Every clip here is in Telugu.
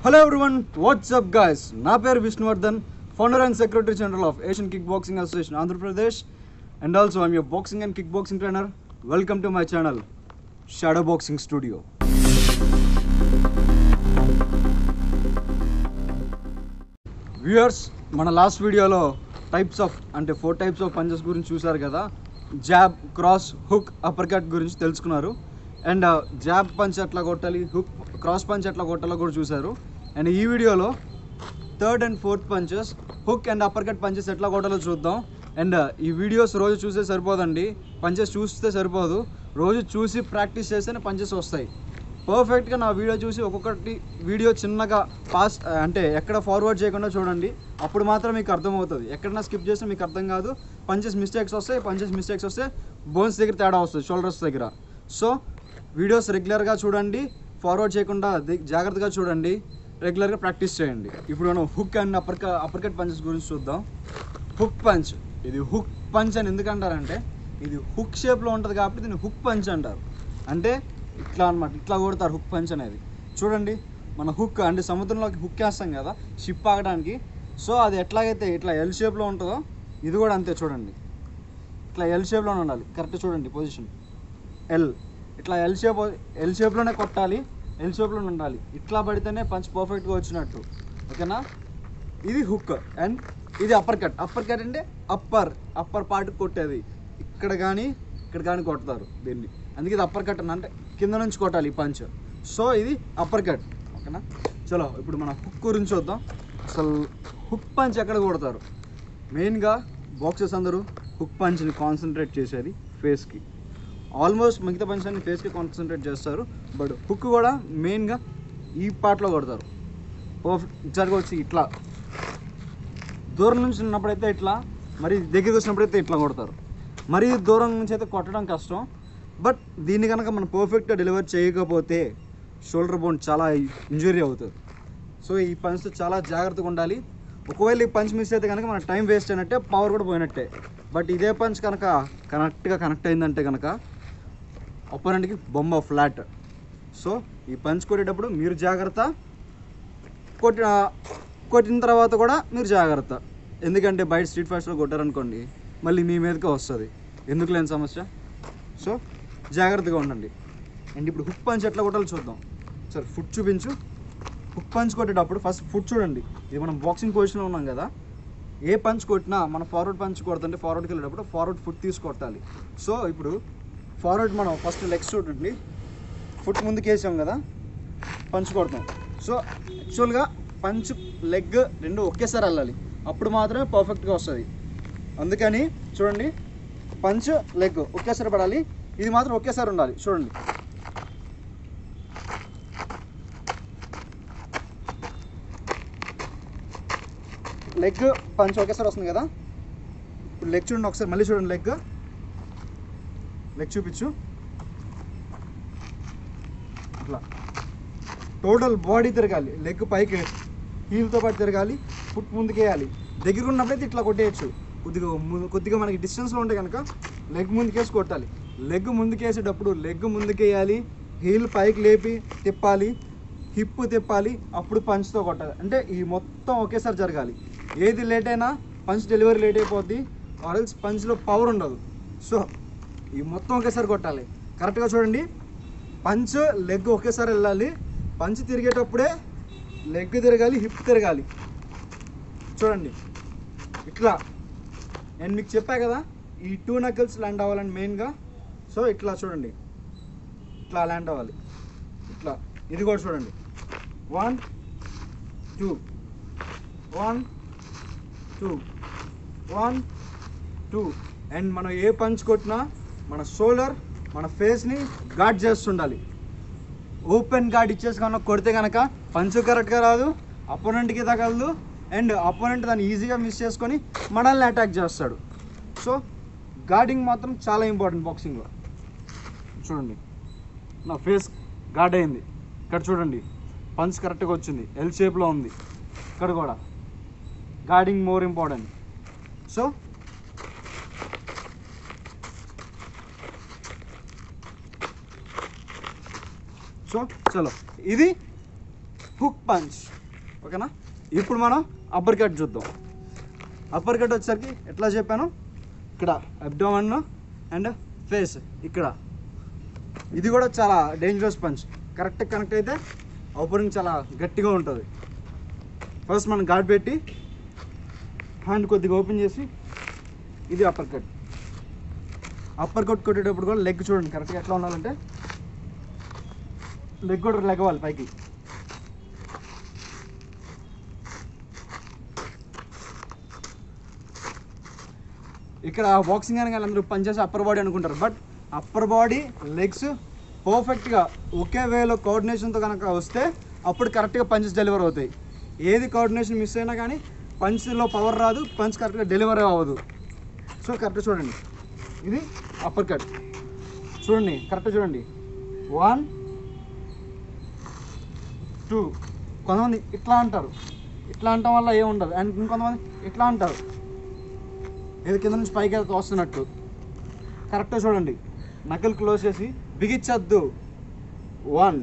హలో ఎవ్రీవన్ వాట్సప్ గాయస్ నా పేరు Vishnuvardhan founder and secretary general of Asian kick boxing association Andhra Pradesh and also I'm your boxing and kick boxing trainer welcome to my channel shadow boxing studio viewers మన లాస్ట్ వీడియోలో టైప్స్ ఆఫ్ అంటే ఫోర్ టైప్స్ ఆఫ్ పంచెస్ గురించి చూసారు కదా job cross hook upper cut గురించి తెలుసుకున్నారు అండ్ జాబ్ పంచ్ ఎట్లా కొట్టాలి హుక్ క్రాస్ పంచ్ ఎట్లా కొట్టాలో కూడా చూసారు అండ్ ఈ వీడియోలో third and fourth punches hook and upper cut punches ఎట్లా కొట్టాలో చూద్దాం అండ్ ఈ వీడియోస్ రోజు చూస్తే సరిపోదండి పంచెస్ చూస్తే సరిపోదు రోజు చూసి ప్రాక్టీస్ చేస్తేనే పంచెస్ వస్తాయి పర్ఫెక్ట్గా నా వీడియో చూసి ఒక్కొక్కటి వీడియో చిన్నగా పాస్ అంటే ఎక్కడ ఫార్వర్డ్ చేయకుండా చూడండి అప్పుడు మాత్రం మీకు అర్థమవుతుంది ఎక్కడన్నా స్కిప్ చేస్తే మీకు అర్థం కాదు పంచెస్ మిస్టేక్స్ వస్తాయి పంచెస్ మిస్టేక్స్ వస్తే బోన్స్ దగ్గర తేడా వస్తుంది షోల్డర్స్ దగ్గర సో వీడియోస్ రెగ్యులర్గా చూడండి ఫార్వర్డ్ చేయకుండా ది- జాగ్రత్తగా చూడండి రెగ్యులర్గా ప్రాక్టీస్ చేయండి ఇప్పుడు మనం hook and upper upper cut punches గురించి చూద్దాం హుక్ పంచ్ ఇది హుక్ పంచ్ అని ఎందుకు అంటారంటే ఇది హుక్ షేప్లో ఉంటుంది కాబట్టి దీన్ని హుక్ పంచ్ అంటారు అంటే ఇట్లా అన్నమాట ఇట్లా కొడతారు హుక్ పంచ్ అనేది చూడండి మన హుక్ అంటే సముద్రంలోకి హుక్ వేస్తాం కదా షిప్ ఆగడానికి సో అది ఎట్లాగైతే ఇట్లా ఎల్ షేప్లో ఉంటుందో ఇది కూడా అంతే చూడండి ఇట్లా ఎల్ షేప్లోనే ఉండాలి కరెక్ట్ చూడండి పొజిషన్ ఎల్ ఇట్లా ఎల్ షేప్ ఎల్ షేప్లోనే కొట్టాలి ఎల్ షేప్లోనే ఉండాలి ఇట్లా పడితేనే పంచ్ పర్ఫెక్ట్గా వచ్చినట్టు ఓకేనా ఇది హుక్ అండ్ ఇది అప్పర్ కట్ అప్పర్ కట్ అంటే అప్పర్ అప్పర్ పార్ట్ కొట్టేది ఇక్కడ కానీ ఇక్కడ కానీ కొడతారు దీన్ని అందుకే ఇది అప్పర్ కట్ అని అంటే కింద నుంచి కొట్టాలి ఈ పంచ్ సో ఇది అప్పర్ కట్ ఓకేనా చలో ఇప్పుడు మన హుక్ గురించి చూద్దాం అసలు హుక్ పంచ్ ఎక్కడ కొడతారు మెయిన్గా బాక్సెస్ అందరూ హుక్ పంచ్ని కాన్సన్ట్రేట్ చేసేది ఫేస్కి ఆల్మోస్ట్ మిగతా పంచ్ అన్ని ఫేస్కి కాన్సన్ట్రేట్ చేస్తారు బట్ హుక్ కూడా మెయిన్గా ఈ పార్ట్లో కొడతారు పర్ఫెక్ట్ జరగవచ్చు ఇట్లా దూరం నుంచి ఉన్నప్పుడైతే ఇట్లా మరి దగ్గరికి వచ్చినప్పుడైతే ఇట్లా కొడతారు మరి దూరం నుంచి అయితే కొట్టడం కష్టం బట్ దీన్ని కనుక మనం పర్ఫెక్ట్గా డెలివర్ చేయకపోతే షోల్డర్ బోన్ చాలా ఇంజురీ అవుతుంది సో ఈ పంచ్తో చాలా జాగ్రత్తగా ఉండాలి ఒకవేళ ఈ పంచ్ మిస్ అయితే కనుక మన టైం వేస్ట్ అయినట్టే పవర్ కూడా పోయినట్టే బట్ ఇదే పంచ్ కనుక కరెక్ట్గా కనెక్ట్ అయిందంటే కనుక అపోనెంట్కి బొమ్మ ఫ్లాట్ సో ఈ పంచ్ కొట్టేటప్పుడు మీరు జాగ్రత్త కొట్టిన కొట్టిన తర్వాత కూడా మీరు జాగ్రత్త ఎందుకంటే బయట స్ట్రీట్ ఫాస్ట్లో కొట్టారనుకోండి మళ్ళీ మీ మీదకే వస్తుంది ఎందుకు లేని సమస్య సో జాగ్రత్తగా ఉండండి అండ్ ఇప్పుడు హుక్ పంచ్ ఎట్లా కొట్టాలో చూద్దాం సరే ఫుట్ చూపించు హుక్ పంచ్ కొట్టేటప్పుడు ఫస్ట్ ఫుట్ చూడండి ఇది మనం బాక్సింగ్ పొజిషన్లో ఉన్నాం కదా ఏ పంచ్ కొట్టినా మన ఫార్వర్డ్ పంచ్ కొడుతుంటే ఫార్వర్డ్కి వెళ్ళేటప్పుడు ఫార్వర్డ్ ఫుట్ తీసి కొట్టాలి సో ఇప్పుడు ఫార్వర్డ్ మనం ఫస్ట్ లెగ్స్ చూడండి ఫుట్ ముందుకు వేసాం కదా పంచ్ కొడతాం సో యాక్చువల్గా పంచ్ లెగ్ రెండు ఒకేసారి వెళ్ళాలి అప్పుడు మాత్రమే పర్ఫెక్ట్గా వస్తుంది అందుకని చూడండి పంచ్ లెగ్ ఒకేసారి పడాలి ఇది మాత్రం ఒకేసారి ఉండాలి చూడండి లెగ్ పంచ్ ఒకేసారి వస్తుంది కదా ఇప్పుడు లెగ్ చూడండి ఒకసారి మళ్ళీ చూడండి లెగ్ లెగ్ చూపించు అట్లా టోటల్ బాడీ తిరగాలి లెగ్ పైకి హీల్తో పాటు తిరగాలి ఫుట్ ముందుకేయాలి దగ్గర ఉన్నప్పుడైతే ఇట్లా కొట్టేయచ్చు కొద్దిగా ము- కొద్దిగా మనకి డిస్టెన్స్లో ఉంటే కనుక లెగ్ ముందుకేసి కొట్టాలి లెగ్ ముందుకేసేటప్పుడు లెగ్ ముందుకేయాలి హీల్ పైకి లేపి తిప్పాలి హిప్ తిప్పాలి అప్పుడు పంచ్తో కొట్టాలి అంటే ఈ మొత్తం ఒకేసారి జరగాలి ఏది లేట్ అయినా పంచ్ డెలివరీ లేట్ అయిపోద్ది ఆర్ఎల్స్ పంచ్లో పవర్ ఉండదు సో ఈ మొత్తం ఒకేసారి కొట్టాలి కరెక్ట్గా చూడండి పంచ్ లెగ్ ఒకేసారి వెళ్ళాలి పంచ్ తిరిగేటప్పుడే లెగ్ తిరగాలి హిప్ తిరగాలి చూడండి ఇట్లా నేను మీకు చెప్పా కదా ఈ టూ నకల్స్ ల్యాండ్ అవ్వాలని మెయిన్గా సో ఇట్లా చూడండి ఇట్లా ల్యాండ్ అవ్వాలి ఇట్లా ఇది కూడా చూడండి one two one two one two and మనం ఏ పంచ్ కొట్టినా మన షోల్డర్ మన ఫేస్ని గార్డ్ చేస్తుండాలి ఓపెన్ గార్డ్ ఇచ్చేసి కనుక కొడితే కనుక పంచ్ కరెక్ట్గా రాదు అపోనెంట్కి తగలదు అండ్ అపోనెంట్ దాన్ని ఈజీగా మిస్ చేసుకొని మనల్ని అటాక్ చేస్తాడు సో గార్డింగ్ మాత్రం చాలా ఇంపార్టెంట్ బాక్సింగ్లో చూడండి నా ఫేస్ గార్డ్ అయింది ఇక్కడ చూడండి పంచ్ కరెక్ట్గా వచ్చింది ఎల్ షేప్లో ఉంది ఇక్కడ కూడా guarding more important so so చలో ఇది హుక్ పంచ్ ఓకేనా ఇప్పుడు మనం అప్పర్ కట్ చూద్దాం అప్పర్ కట్ వచ్చేసరికి ఎట్లా చెప్పాను ఇక్కడ అబ్డోమన్ అండ్ ఫేస్ ఇక్కడ ఇది కూడా చాలా డేంజరస్ పంచ్ కరెక్ట్ కనెక్ట్ అయితే ఓపెనింగ్ చాలా గట్టిగా ఉంటుంది ఫస్ట్ మనం గాడ్ పెట్టి హ్యాండ్ కొద్దిగా ఓపెన్ చేసి ఇది అప్పర్ కట్ అప్పర్ కట్ కొట్టేటప్పుడు కూడా లెగ్ చూడండి కరెక్ట్గా ఎట్లా ఉండాలంటే లెగ్ కూడా లెగవాలి పైకి ఇక్కడ బాక్సింగ్ అని కానీ అందరూ పనిచేసి అప్పర్ బాడీ అనుకుంటారు బట్ అప్పర్ బాడీ లెగ్స్ పర్ఫెక్ట్గా ఒకే వేలో కోఆర్డినేషన్తో కనుక వస్తే అప్పుడు కరెక్ట్గా పంచెస్ డెలివర్ అవుతాయి ఏది కోఆర్డినేషన్ మిస్ అయినా కానీ పంచ్లో పవర్ రాదు పంచ్ కరెక్ట్గా డెలివరీ అవ్వదు సో కరెక్ట్ చూడండి ఇది అప్పర్ కట్ చూడండి కరెక్ట్ చూడండి వన్ టూ కొంతమంది ఇట్లా అంటారు ఇట్లా అంటాం వల్ల ఏం ఉండదు అండ్ ఇంకొంతమంది ఇట్లా అంటారు ఏది కింద నుంచి పైకి వెళ్తూ వస్తున్నట్టు కరెక్ట్గా చూడండి నకలు క్లోజ్ చేసి బిగించద్దు one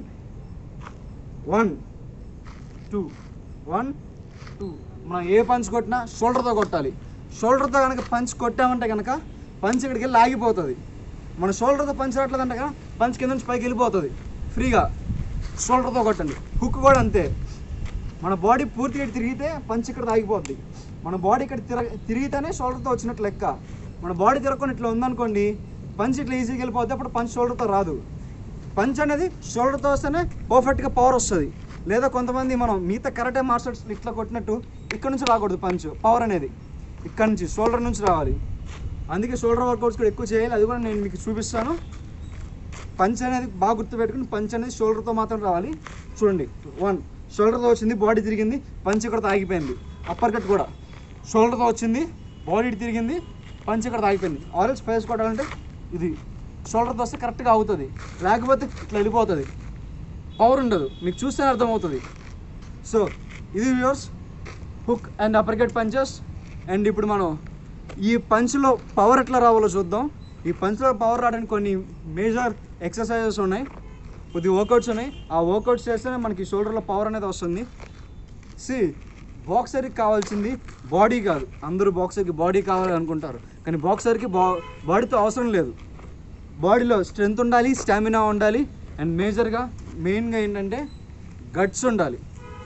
one two one two మనం ఏ పంచ్ కొట్టినా షోల్డర్తో కొట్టాలి షోల్డర్తో కనుక పంచ్ కొట్టామంటే కనుక పంచ్ ఇక్కడికి వెళ్ళి ఆగిపోతుంది మన షోల్డర్తో పంచ్ రావట్లేదంటే కనుక పంచ్ కింద నుంచి పైకి వెళ్ళిపోతుంది ఫ్రీగా షోల్డర్తో కొట్టండి హుక్ కూడా అంతే మన బాడీ పూర్తిగా ఇటు తిరిగితే పంచ్ ఇక్కడ ఆగిపోద్ది మన బాడీ ఇక్కడ తిరగ తిరిగితేనే షోల్డర్తో వచ్చినట్లు లెక్క మన బాడీ తిరగకుండా ఇట్లా ఉందనుకోండి పంచ్ ఇట్లా ఈజీగా వెళ్ళిపోతే అప్పుడు పంచ్ షోల్డర్తో రాదు పంచ్ అనేది షోల్డర్తో వస్తేనే పర్ఫెక్ట్గా పవర్ వస్తుంది లేదా కొంతమంది మనం మిగతా కరాటే మార్షల్స్ ఇట్లా కొట్టినట్టు ఇక్కడ నుంచి రాకూడదు పంచ్ పవర్ అనేది ఇక్కడ నుంచి షోల్డర్ నుంచి రావాలి అందుకే షోల్డర్ వర్కౌట్స్ కూడా ఎక్కువ చేయాలి అది కూడా నేను మీకు చూపిస్తాను పంచ్ అనేది బాగా గుర్తుపెట్టుకుని పంచ్ అనేది షోల్డర్తో మాత్రం రావాలి చూడండి వన్ షోల్డర్తో వచ్చింది బాడీ తిరిగింది పంచ్ ఇక్కడ ఆగిపోయింది అప్పర్ కట్ కూడా షోల్డర్తో వచ్చింది బాడీ తిరిగింది పంచ్ ఇక్కడ ఆగిపోయింది ఆరెంజ్ ఫేస్ కొట్టాలంటే ఇది షోల్డర్తో వస్తే కరెక్ట్గా అవుతుంది లేకపోతే ఇట్లా వెళ్ళిపోతుంది పవర్ ఉండదు మీకు చూస్తే అర్థమవుతుంది సో ఇది viewers hook and upper cut punches and ఇప్పుడు మనం ఈ పంచ్లో పవర్ ఎట్లా రావాలో చూద్దాం ఈ పంచ్లో పవర్ రావడానికి కొన్ని మేజర్ ఎక్సర్సైజెస్ ఉన్నాయి కొద్ది వర్కౌట్స్ ఉన్నాయి ఆ వర్కౌట్స్ చేస్తేనే మనకి షోల్డర్లో పవర్ అనేది వస్తుంది సి బాక్సర్కి కావాల్సింది బాడీ కాదు అందరూ బాక్సర్కి బాడీ కావాలి అనుకుంటారు కానీ బాక్సర్కి బా బాడీతో అవసరం లేదు బాడీలో స్ట్రెంగ్త్ ఉండాలి స్టామినా ఉండాలి అండ్ మేజర్గా మెయిన్గా ఏంటంటే గట్స్ ఉండాలి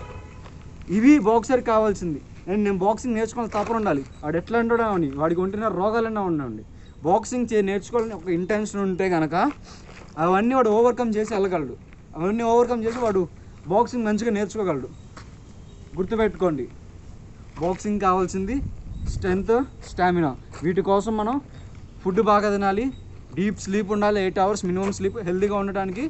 ఇవి బాక్సర్ కావాల్సింది అండ్ నేను బాక్సింగ్ నేర్చుకోవాలి తప్పని ఉండాలి వాడు ఎట్లా ఉండడం అని వాడికి ఉంటున్న రోగాలన్నా ఉండండి బాక్సింగ్ చే నేర్చుకోవాలని ఒక ఇంటెన్షన్ ఉంటే కనుక అవన్నీ వాడు ఓవర్కమ్ చేసి వెళ్ళగలడు అవన్నీ ఓవర్కమ్ చేసి వాడు బాక్సింగ్ మంచిగా నేర్చుకోగలడు గుర్తుపెట్టుకోండి బాక్సింగ్ కావాల్సింది స్ట్రెంగ్త్ స్టామినా వీటి కోసం మనం ఫుడ్ బాగా తినాలి డీప్ స్లీప్ ఉండాలి ఎయిట్ అవర్స్ మినిమం స్లీప్ హెల్తీగా ఉండటానికి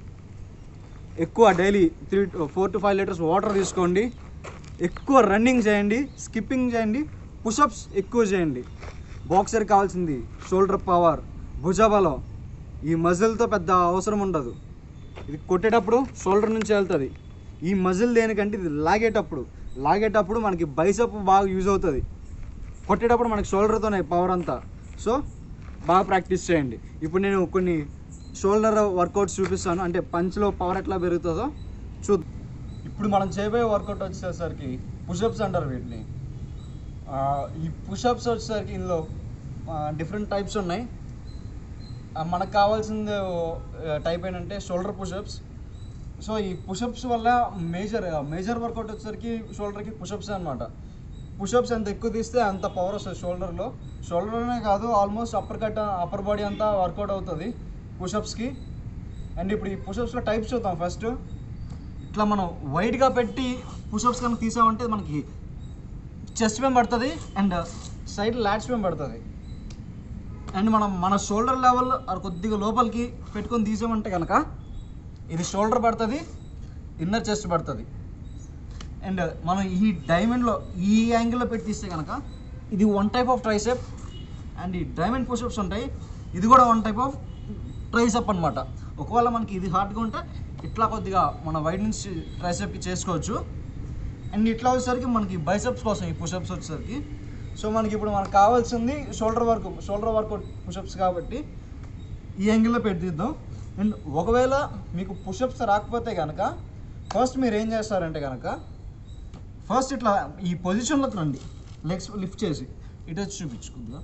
ఎక్కువ daily three four to five litres water తీసుకోండి ఎక్కువ రన్నింగ్ చేయండి స్కిప్పింగ్ చేయండి పుషప్స్ ఎక్కువ చేయండి బాక్సర్ కావాల్సింది షోల్డర్ పవర్ భుజబలం ఈ మజిల్తో పెద్ద అవసరం ఉండదు ఇది కొట్టేటప్పుడు షోల్డర్ నుంచి వెళ్తుంది ఈ మజిల్ దేనికంటే ఇది లాగేటప్పుడు లాగేటప్పుడు మనకి బైసప్ బాగా యూజ్ అవుతుంది కొట్టేటప్పుడు మనకి షోల్డర్తోనే పవర్ అంతా సో బాగా ప్రాక్టీస్ చేయండి ఇప్పుడు నేను కొన్ని షోల్డర్ వర్కౌట్స్ చూపిస్తాను అంటే పంచ్లో పవర్ ఎట్లా పెరుగుతుందో చూ ఇప్పుడు మనం చేయబోయే వర్కౌట్ వచ్చేసరికి పుషప్స్ అంటారు వీటిని ఆ, ఈ పుషప్స్ వచ్చేసరికి ఇందులో డిఫరెంట్ టైప్స్ ఉన్నాయి ఆ, మనకు కావాల్సింది టైప్ ఏంటంటే షోల్డర్ పుషప్స్ సో ఈ పుషప్స్ వల్ల మేజర్ మేజర్ వర్కౌట్ వచ్చేసరికి షోల్డర్కి పుషప్స్ అనమాట పుషప్స్ ఎంత ఎక్కువ తీస్తే అంత పవర్ వస్తుంది షోల్డర్లో షోల్డర్లోనే కాదు almost upper cut upper body అంతా వర్కౌట్ అవుతుంది పుషప్స్కి అండ్ ఇప్పుడు ఈ పుషప్స్లో టైప్స్ చూద్దాం ఫస్ట్ ఇట్లా మనం వైడ్గా పెట్టి పుషప్స్ కనుక తీసామంటే మనకి చెస్ట్ పెయిన్ పడుతుంది అండ్ సైడ్ లాట్స్ పెయిన్ పడుతుంది అండ్ మనం మన షోల్డర్ లెవెల్ కొద్దిగా లోపలికి పెట్టుకొని తీసామంటే కనుక ఇది షోల్డర్ పడుతుంది ఇన్నర్ చెస్ట్ పడుతుంది అండ్ మనం ఈ డైమండ్లో ఈ యాంగిల్లో పెట్టి తీస్తే కనుక ఇది one type of tricep and ఈ డైమండ్ పుషప్స్ ఉంటాయి ఇది కూడా వన్ టైప్ ఆఫ్ ట్రైసెప్ అనమాట ఒకవేళ మనకి ఇది హార్డ్గా ఉంటే ఇట్లా కొద్దిగా మన వైడ్ నుంచి ట్రైసెప్కి చేసుకోవచ్చు అండ్ ఇట్లా వచ్చేసరికి మనకి బైసెప్స్ కోసం ఈ పుషప్స్ వచ్చేసరికి సో మనకి ఇప్పుడు మనకు కావాల్సింది shoulder work shoulder workout pushups కాబట్టి ఈ యాంగిల్లో పెట్టిద్దాం అండ్ ఒకవేళ మీకు పుషప్స్ రాకపోతే కనుక ఫస్ట్ మీరు ఏం చేస్తారంటే కనుక ఫస్ట్ ఇట్లా ఈ పొజిషన్లోకి రండి లెగ్స్ లిఫ్ట్ చేసి ఇటు వచ్చి చూపించుకుందా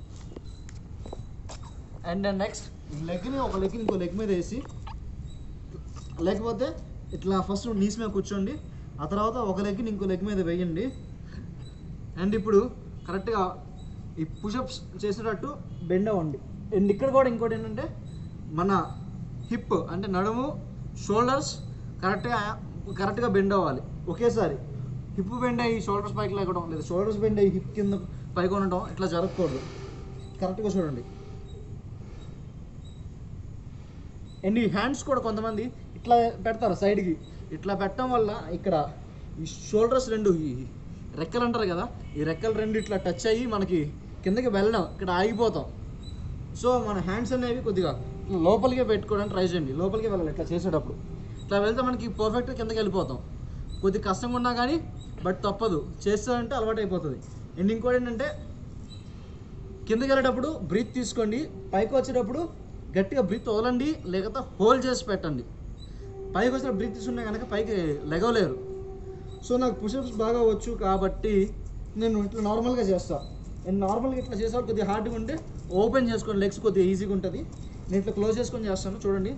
అండ్ నెక్స్ట్ లెగ్ని ఒక లెగ్ ఇంకో లెగ్ మీద వేసి లేకపోతే ఇట్లా ఫస్ట్ నీస్ మీద కూర్చోండి ఆ తర్వాత ఒక లెగ్ని ఇంకో లెగ్ మీద వేయండి అండ్ ఇప్పుడు కరెక్ట్గా ఈ పుషప్స్ చేసేటట్టు బెండ్ అవ్వండి అండ్ ఇక్కడ కూడా ఇంకోటి ఏంటంటే మన హిప్ అంటే నడుము షోల్డర్స్ కరెక్ట్గా కరెక్ట్గా బెండ్ అవ్వాలి ఒకేసారి హిప్ బెండ్ అయ్యి షోల్డర్స్ పైకి లేకడం లేదా షోల్డర్స్ బెండ్ అయ్యి హిప్ కింద పైకి ఉండటం ఇట్లా జరగకూడదు కరెక్ట్గా చూడండి అండ్ ఈ హ్యాండ్స్ కూడా కొంతమంది ఇట్లా పెడతారు సైడ్కి ఇట్లా పెట్టడం వల్ల ఇక్కడ ఈ షోల్డర్స్ రెండు ఈ రెక్కలు అంటారు కదా ఈ రెక్కలు రెండు ఇట్లా టచ్ అయ్యి మనకి కిందకి వెళ్ళడం ఇక్కడ ఆగిపోతాం సో మన హ్యాండ్స్ అనేవి కొద్దిగా లోపలికే పెట్టుకోవడానికి ట్రై చేయండి లోపలికి వెళ్ళాలి ఇట్లా చేసేటప్పుడు ఇట్లా వెళ్తే మనకి పర్ఫెక్ట్గా కిందకి వెళ్ళిపోతాం కొద్దిగా కష్టంగా ఉన్నా కానీ బట్ తప్పదు చేస్తానంటే అలవాటు అయిపోతుంది అండ్ ఇంకోటి ఏంటంటే కిందకి వెళ్ళేటప్పుడు బ్రీత్ తీసుకోండి పైకి వచ్చేటప్పుడు గట్టిగా బ్రీత్ వదలండి లేకపోతే హోల్ చేసి పెట్టండి పైకి వచ్చిన బ్రీత్ తీసుకుంటే కనుక పైకి లెగవలేరు సో నాకు పుషప్స్ బాగా వచ్చు కాబట్టి నేను ఇట్లా నార్మల్గా చేస్తా నేను నార్మల్గా ఇట్లా చేసేవాడు కొద్దిగా హార్డ్గా ఉంటే ఓపెన్ చేసుకోండి లెగ్స్ కొద్దిగా ఈజీగా ఉంటుంది నేను ఇట్లా క్లోజ్ చేసుకొని చేస్తాను చూడండి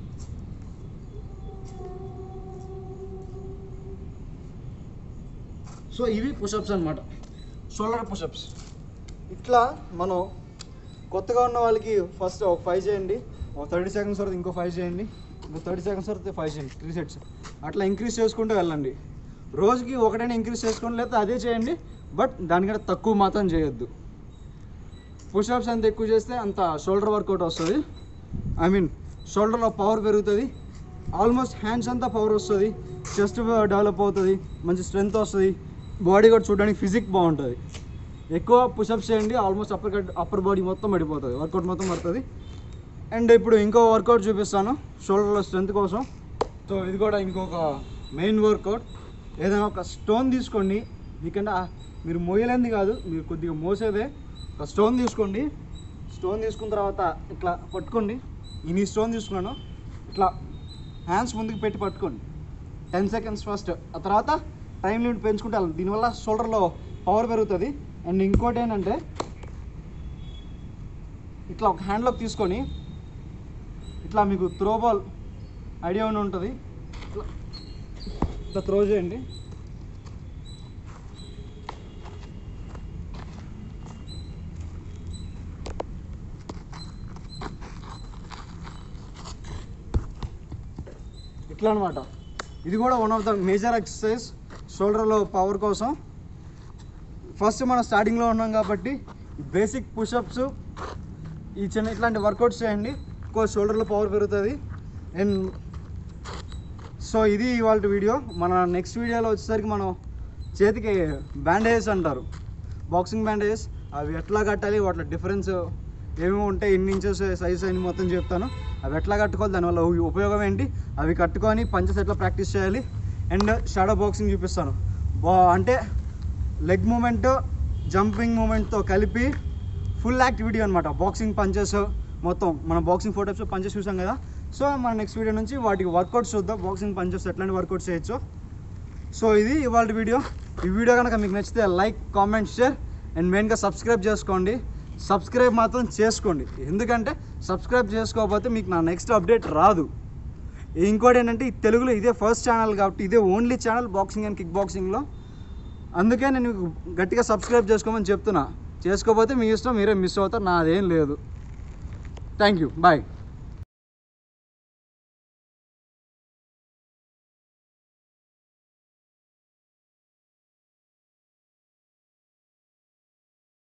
సో ఇవి పుషప్స్ అనమాట షోల్డర్ పుషప్స్ ఇట్లా మనం కొత్తగా ఉన్న వాళ్ళకి ఫస్ట్ ఒక ఫైవ్ చేయండి ఒక థర్టీ సెకండ్స్ వరకు ఇంకో ఫైవ్ చేయండి ఇంకో థర్టీ సెకండ్స్ వరకు ఫైవ్ చేయండి త్రీ సెట్స్ అట్లా ఇంక్రీజ్ చేసుకుంటూ వెళ్ళండి రోజుకి ఒకటైనా ఇంక్రీజ్ చేసుకోండి లేకపోతే అదే చేయండి బట్ దానికంటే తక్కువ మాత్రం చేయొద్దు పుషప్స్ ఎంత ఎక్కువ చేస్తే అంత షోల్డర్ వర్కౌట్ వస్తుంది ఐ మీన్ షోల్డర్లో పవర్ పెరుగుతుంది ఆల్మోస్ట్ హ్యాండ్స్ అంతా పవర్ వస్తుంది చెస్ట్ డెవలప్ అవుతుంది మంచి స్ట్రెంగ్త్ వస్తుంది బాడీ కూడా చూడడానికి ఫిజిక్ బాగుంటుంది ఎక్కువ పుషప్స్ చేయండి almost upper cut upper body మొత్తం పడిపోతుంది వర్కౌట్ మొత్తం పడుతుంది అండ్ ఇప్పుడు ఇంకో వర్కౌట్ చూపిస్తాను షోల్డర్లో స్ట్రెంత్ కోసం సో ఇది కూడా ఇంకొక మెయిన్ వర్కౌట్ ఏదైనా ఒక స్టోన్ తీసుకోండి మీకంటే ఆ- మీరు మోయలేంది కాదు మీరు కొద్దిగా మోసేదే ఒక స్టోన్ తీసుకోండి స్టోన్ తీసుకున్న తర్వాత ఇట్లా పట్టుకోండి ఈ స్టోన్ తీసుకున్నాను ఇట్లా హ్యాండ్స్ ముందుకు పెట్టి పట్టుకోండి టెన్ సెకండ్స్ ఫస్ట్ ఆ తర్వాత టైం లిమిట్ పెంచుకుంటే వెళ్ళాలి దీనివల్ల షోల్డర్లో పవర్ పెరుగుతుంది అండ్ ఇంకోటి ఏంటంటే ఇట్లా ఒక హ్యాండ్లోకి తీసుకొని ఇట్లా మీకు త్రో బాల్ ఐడియా ఉండి ఉంటుంది ఇట్లా ఇట్లా త్రో చేయండి ఇట్లా అనమాట ఇది కూడా one of the major exercise షోల్డర్లో పవర్ కోసం ఫస్ట్ మనం స్టార్టింగ్లో ఉన్నాం కాబట్టి బేసిక్ పుషప్స్ ఈ చిన్న ఇట్లాంటి వర్కౌట్స్ చేయండి ఎక్కువ షోల్డర్లో పవర్ పెరుగుతుంది అండ్ సో ఇది ఇవాళ వీడియో మన నెక్స్ట్ వీడియోలో వచ్చేసరికి మనం చేతికి బ్యాండేజెస్ అంటారు బాక్సింగ్ బ్యాండేజెస్ అవి ఎట్లా కట్టాలి వాటి డిఫరెన్స్ ఏమేమి ఉంటాయి ఎన్ని ఇంచెస్ సైజ్ అని మొత్తం చెప్తాను అవి ఎట్లా కట్టుకోవాలి దానివల్ల ఉ- ఉపయోగం ఏంటి అవి కట్టుకొని పంచెస్ ఎట్లా ప్రాక్టీస్ చేయాలి అండ్ షాడో బాక్సింగ్ చూపిస్తాను బా అంటే లెగ్ మూమెంట్ జంపింగ్ మూమెంట్తో కలిపి ఫుల్ యాక్టివిటీ అనమాట బాక్సింగ్ పంచెస్ మొత్తం మన బాక్సింగ్ ఫోటోస్ పంచెస్ చూసాం కదా సో మన నెక్స్ట్ వీడియో నుంచి వాటికి వర్కౌట్స్ చూద్దాం బాక్సింగ్ పంచెస్ ఎట్లాంటి వర్కౌట్స్ చేయొచ్చు సో ఇది ఇవాళ వీడియో ఈ వీడియో కనుక మీకు నచ్చితే లైక్ కామెంట్ షేర్ అండ్ మెయిన్గా సబ్స్క్రైబ్ చేసుకోండి సబ్స్క్రైబ్ మాత్రం చేసుకోండి ఎందుకంటే సబ్స్క్రైబ్ చేసుకోకపోతే మీకు నా నెక్స్ట్ అప్డేట్ రాదు ఇంకోటి ఏంటంటే ఈ తెలుగులో ఇదే ఫస్ట్ ఛానల్ కాబట్టి ఇదే only channel boxing and kick బాక్సింగ్లో అందుకే నేను మీకు గట్టిగా సబ్స్క్రైబ్ చేసుకోమని చెప్తున్నా చేసుకోకపోతే మీ ఇష్టం మీరే మిస్ అవుతారు నాదేం లేదు థ్యాంక్ యూ బాయ్